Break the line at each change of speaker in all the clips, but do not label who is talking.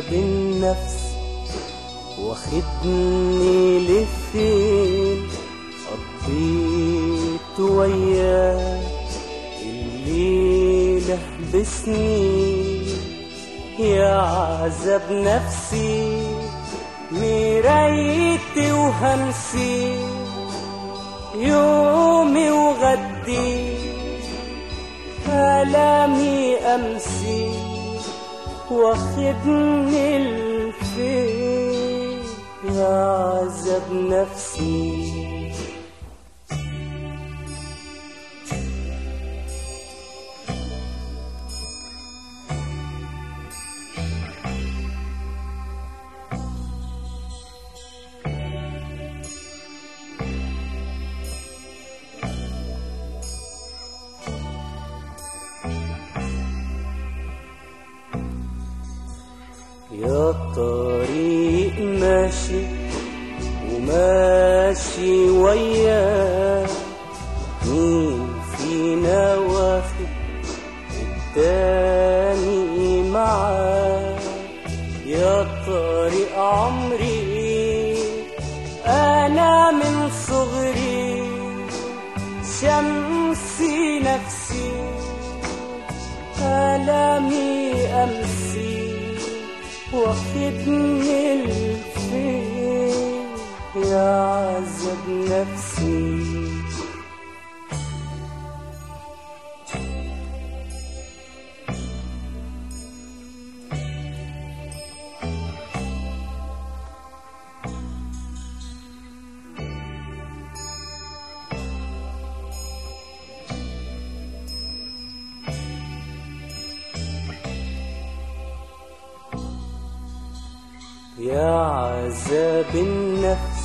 عذاب النفس واخدني لفين قضيت وياه الليلة بسنين يا عذاب نفسي مرايتي وهمسي يومي وغدي كلامي أمسي واخدني الفين يا عذاب نفسي يا طريق ماشي وماشي وياه مين فينا واخد التاني معاه يا طريق عمري انا من صغري شمسي نفسي كلامي امسي واخدني الفين يا عذاب نفسي يا عذاب النفس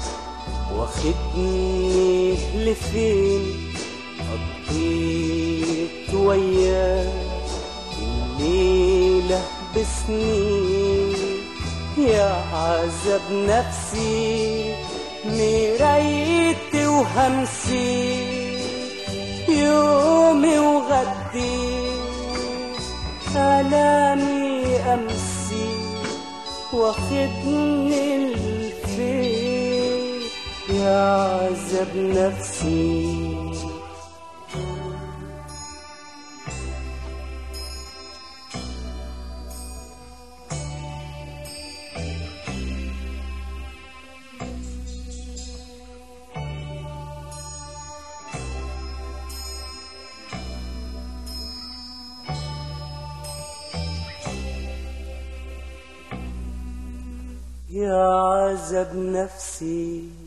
واخدني لفين قضيت وياه الليلة بسنين يا عذاب نفسي مرايتي وهمسي يومي وغدي كلامي أمسي واخدني الفين يا عذاب نفسي يا عذاب نفسي